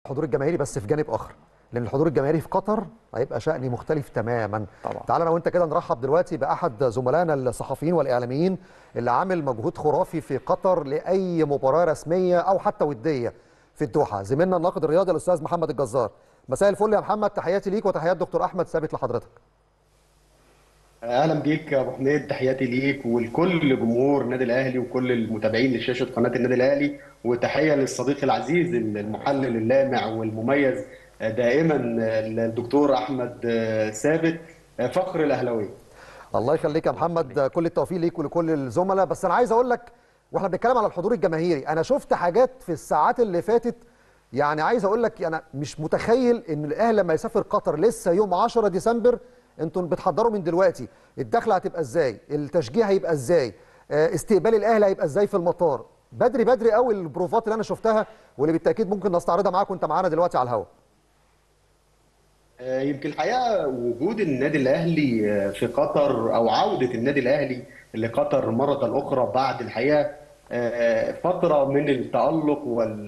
الحضور الجماهيري بس في جانب اخر لان الحضور الجماهيري في قطر هيبقى شأن مختلف تماما طبعا. تعال انا وانت كده نرحب دلوقتي باحد زملائنا الصحفيين والاعلاميين اللي عامل مجهود خرافي في قطر لاي مباراه رسميه او حتى وديه في الدوحه زميلنا الناقد الرياضي الاستاذ محمد الجزار مساء الفل يا محمد تحياتي ليك وتحيات دكتور احمد ثابت لحضرتك اهلا بيك يا ابو حميد تحياتي ليك ولكل جمهور النادي الاهلي وكل المتابعين لشاشه قناه النادي الاهلي وتحيه للصديق العزيز المحلل اللامع والمميز دائما الدكتور احمد ثابت فخر الاهلاويه الله يخليك يا محمد كل التوفيق ليك ولكل الزملاء بس انا عايز اقول لك واحنا بنتكلم على الحضور الجماهيري انا شفت حاجات في الساعات اللي فاتت يعني عايز اقول لك انا مش متخيل ان الاهلي لما يسافر قطر لسه يوم 10 ديسمبر انتوا بتحضروا من دلوقتي الدخله هتبقى ازاي التشجيع هيبقى ازاي استقبال الاهلي هيبقى ازاي في المطار بدري بدري قوي البروفات اللي انا شفتها واللي بالتاكيد ممكن نستعرضها معاك وانت معانا دلوقتي على الهواء يمكن الحقيقه وجود النادي الاهلي في قطر او عوده النادي الاهلي لقطر مره اخرى بعد الحقيقه فتره من التالق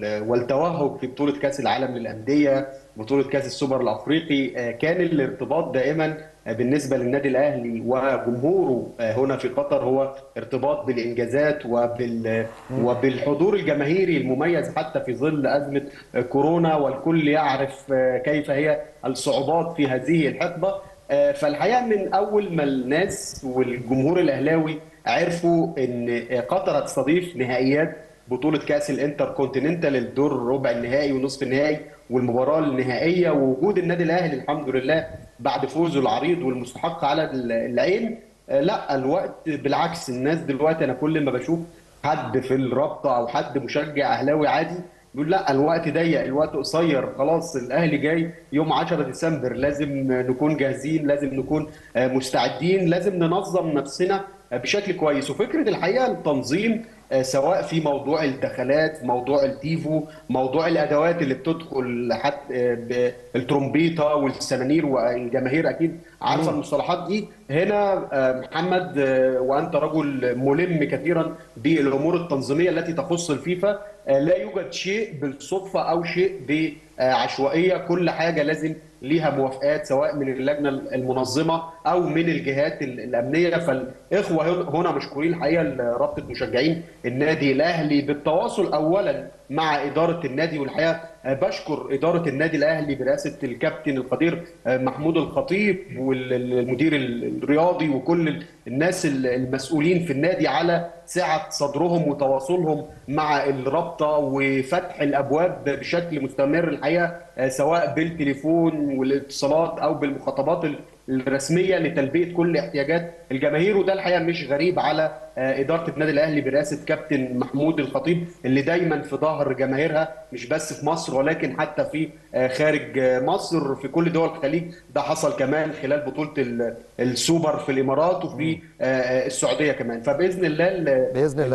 والتوهج في بطوله كاس العالم للانديه بطوله كاس السوبر الافريقي كان الارتباط دائما بالنسبه للنادي الاهلي وجمهوره هنا في قطر هو ارتباط بالانجازات وبال وبالحضور الجماهيري المميز حتى في ظل ازمه كورونا والكل يعرف كيف هي الصعوبات في هذه الحقبه فالحقيقه من اول ما الناس والجمهور الاهلاوي عرفوا ان قطر هتستضيف نهائيات بطوله كاس الانتر كونتيننتال الدور ربع النهائي ونصف النهائي والمباراه النهائيه ووجود النادي الاهلي الحمد لله بعد فوزه العريض والمستحق على العين لا الوقت بالعكس الناس دلوقتي انا كل ما بشوف حد في الرابطه او حد مشجع اهلاوي عادي بيقول لا الوقت ضيق الوقت قصير خلاص الاهلي جاي يوم 10 ديسمبر لازم نكون جاهزين لازم نكون مستعدين لازم ننظم نفسنا بشكل كويس وفكره الحقيقه التنظيم سواء في موضوع الدخلات موضوع التيفو موضوع الادوات اللي بتدخل حتى الترومبيطه والسنانير والجماهير اكيد عارفه المصطلحات دي هنا محمد وانت رجل ملم كثيرا بالامور التنظيميه التي تخص الفيفا لا يوجد شيء بالصدفه او شيء بعشوائيه كل حاجه لازم ليها موافقات سواء من اللجنه المنظمه او من الجهات الامنيه فالاخوه هنا مشكورين الحقيقه رابطه مشجعين النادي الاهلي بالتواصل اولا مع اداره النادي والحقيقه بشكر اداره النادي الاهلي برئاسه الكابتن القدير محمود الخطيب والمدير الرياضي وكل الناس المسؤولين في النادي على سعه صدرهم وتواصلهم مع الرابطه وفتح الابواب بشكل مستمر الحقيقه سواء بالتليفون والاتصالات او بالمخاطبات الرسميه لتلبيه كل احتياجات الجماهير وده الحقيقه مش غريب على اداره النادي الاهلي برئاسه كابتن محمود الخطيب اللي دايما في ظهر جماهيرها مش بس في مصر ولكن حتى في خارج مصر في كل دول الخليج ده حصل كمان خلال بطوله السوبر في الامارات وفي السعوديه كمان فباذن الله باذن الله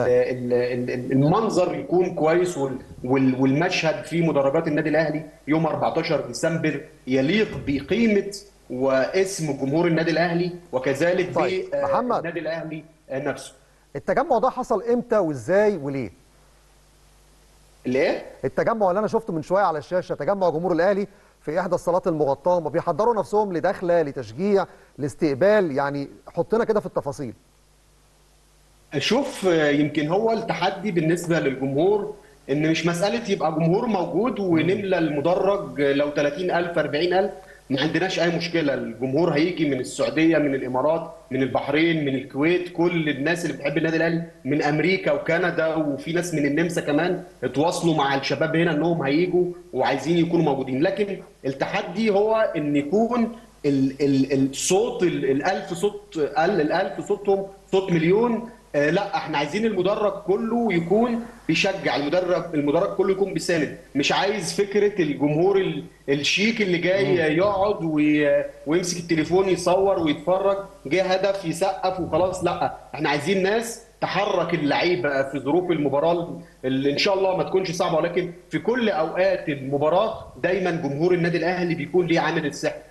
المنظر يكون كويس والمشهد في مدرجات النادي الاهلي يوم 14 ديسمبر يليق بقيمه واسم جمهور النادي الاهلي وكذلك طيب. محمد النادي الاهلي نفسه التجمع ده حصل امتى وازاي وليه ليه التجمع اللي انا شفته من شويه على الشاشه تجمع جمهور الاهلي في احدى الصالات المغطاه هم بيحضروا نفسهم لدخله لتشجيع لاستقبال يعني حطنا كده في التفاصيل شوف يمكن هو التحدي بالنسبه للجمهور ان مش مساله يبقى جمهور موجود ونملى المدرج لو 30000 40000 ما عندناش اي مشكله الجمهور هيجي من السعوديه من الامارات من البحرين من الكويت كل الناس اللي بتحب النادي الاهلي من امريكا وكندا وفي ناس من النمسا كمان اتواصلوا مع الشباب هنا انهم هيجوا وعايزين يكونوا موجودين لكن التحدي هو ان يكون ال ال الصوت ال1000 صوت ال1000 صوتهم صوت مليون آه لا احنا عايزين المدرج كله يكون بيشجع المدرج المدرج كله يكون بيساند مش عايز فكره الجمهور الشيك اللي جاي يقعد ويمسك التليفون يصور ويتفرج جه هدف يسقف وخلاص لا احنا عايزين ناس تحرك اللعيبه في ظروف المباراه اللي ان شاء الله ما تكونش صعبه ولكن في كل اوقات المباراه دايما جمهور النادي الاهلي بيكون ليه عامل السحر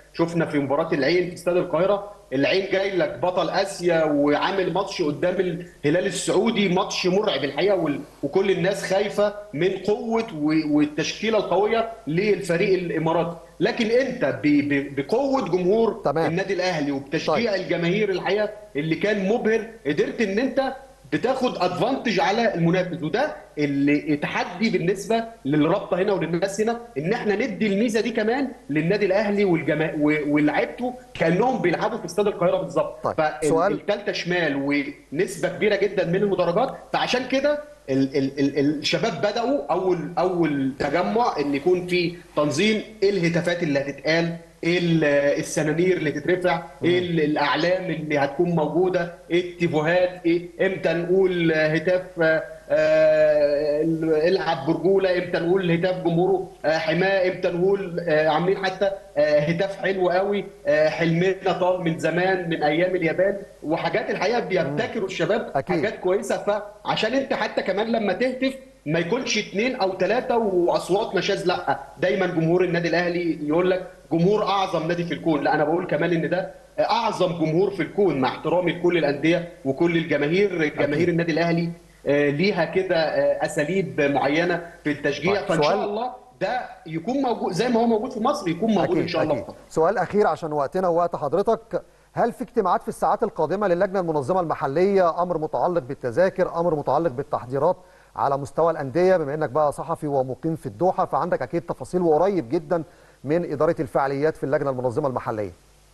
شفنا في مباراه العين في استاد القاهره العين جاي لك بطل اسيا وعامل ماتش قدام الهلال السعودي ماتش مرعب الحقيقه وال- وكل الناس خايفه من قوه و- والتشكيله القويه للفريق الاماراتي لكن انت ب- ب- بقوه جمهور تمام. النادي الاهلي وبتشجيع الجماهير الحقيقه اللي كان مبهر قدرت ان انت بتاخد ادفانتج على المنافس وده اللي تحدي بالنسبه للرابطه هنا وللناس هنا ان احنا ندي الميزه دي كمان للنادي الاهلي والجما... و- ولاعيبته كانهم بيلعبوا في استاد القاهره بالظبط طيب، سؤال. فالثالثه شمال ونسبه كبيره جدا من المدرجات فعشان كده ال ال ال الشباب بداوا اول اول تجمع ان يكون في تنظيم ايه الهتافات اللي هتتقال ايه ال- السنانير اللي تترفع ايه ال- الاعلام اللي هتكون موجوده ايه التيفوهات ايه امتى نقول هتاف آه، آه، العب برجوله امتى نقول هتاف جمهوره آه، حماه امتى نقول آه، عاملين حتى آه، هتاف حلو قوي آه، حلمنا طال من زمان من ايام اليابان وحاجات الحقيقه بيبتكروا الشباب أكيد. حاجات كويسه فعشان انت حتى كمان لما تهتف ما يكونش اثنين او ثلاثه واصوات نشاز لا دايما جمهور النادي الاهلي يقول لك جمهور اعظم نادي في الكون لا انا بقول كمان ان ده اعظم جمهور في الكون مع احترامي لكل الانديه وكل الجماهير جماهير النادي الاهلي آه، ليها كده آه، اساليب معينه في التشجيع طيب، فان سؤال. شاء الله ده يكون موجود زي ما هو موجود في مصر يكون موجود ان شاء الله في أكيد. مصر. سؤال اخير عشان وقتنا ووقت حضرتك هل في اجتماعات في الساعات القادمه للجنه المنظمه المحليه امر متعلق بالتذاكر امر متعلق بالتحضيرات على مستوى الانديه بما انك بقى صحفي ومقيم في الدوحه فعندك اكيد تفاصيل وقريب جدا من اداره الفعاليات في اللجنه المنظمه المحليه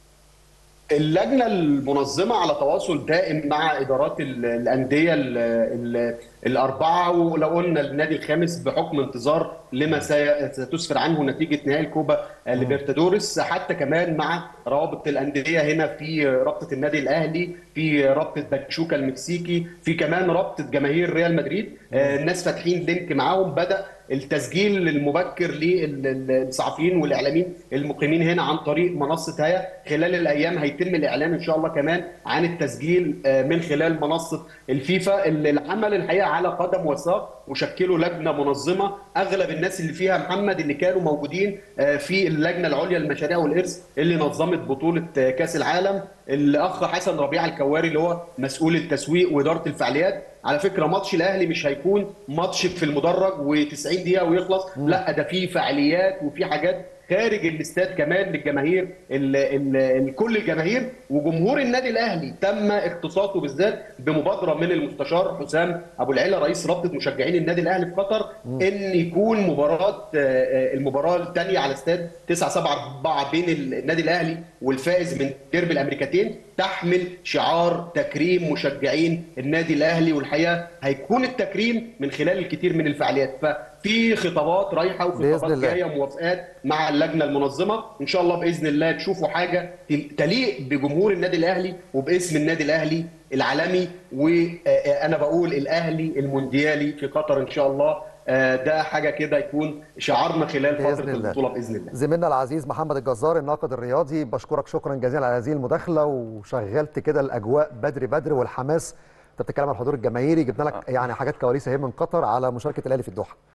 اللجنه المنظمه على تواصل دائم مع ادارات ال- الانديه ال- ال- الاربعه ولو قلنا النادي الخامس بحكم انتظار لما سي- ستسفر عنه نتيجه نهائي الكوبا ليبرتادوريس حتى كمان مع روابط الانديه هنا في رابطه النادي الاهلي في رابطه باتشوكا المكسيكي في كمان رابطه جماهير ريال مدريد آه، الناس فاتحين لينك معاهم بدا التسجيل المبكر للصحفيين والاعلاميين المقيمين هنا عن طريق منصه هيا خلال الايام هيتم الاعلان ان شاء الله كمان عن التسجيل آه، من خلال منصه الفيفا اللي العمل الحقيقه على قدم وساق وشكلوا لجنه منظمه اغلب الناس اللي فيها محمد اللي كانوا موجودين آه، في اللجنه العليا للمشاريع والارث اللي نظمت بطوله آه، كاس العالم الاخ حسن ربيع الكواري اللي هو مسؤول التسويق واداره الفعاليات على فكره ماتش الاهلي مش هيكون ماتش في المدرج و90 دقيقه ويخلص لا ده في فعاليات وفي حاجات خارج الاستاد كمان للجماهير ال ال ال كل الجماهير وجمهور النادي الاهلي تم اختصاصه بالذات بمبادره من المستشار حسام ابو العلا رئيس رابطه مشجعين النادي الاهلي في قطر ان يكون مباراه آه، آه، المباراه الثانيه على استاد 9 7 4 بين النادي الاهلي والفائز من ديربي الامريكتين تحمل شعار تكريم مشجعين النادي الاهلي والحقيقه هيكون التكريم من خلال الكثير من الفعاليات ففي خطابات رايحه وفي بإذن خطابات الله. جايه موافقات مع اللجنه المنظمه ان شاء الله باذن الله تشوفوا حاجه تليق بجمهور النادي الاهلي وباسم النادي الاهلي العالمي وانا بقول الاهلي المونديالي في قطر ان شاء الله آه، ده حاجه كده يكون شعارنا خلال بإذن فتره الله. البطوله باذن الله زميلنا العزيز محمد الجزار الناقد الرياضي بشكرك شكرا جزيلا على هذه المداخله وشغلت كده الاجواء بدري بدري والحماس انت بتتكلم عن الحضور الجماهيري جبنا لك يعني حاجات كواليس اهي من قطر على مشاركه الاهلي في الدوحه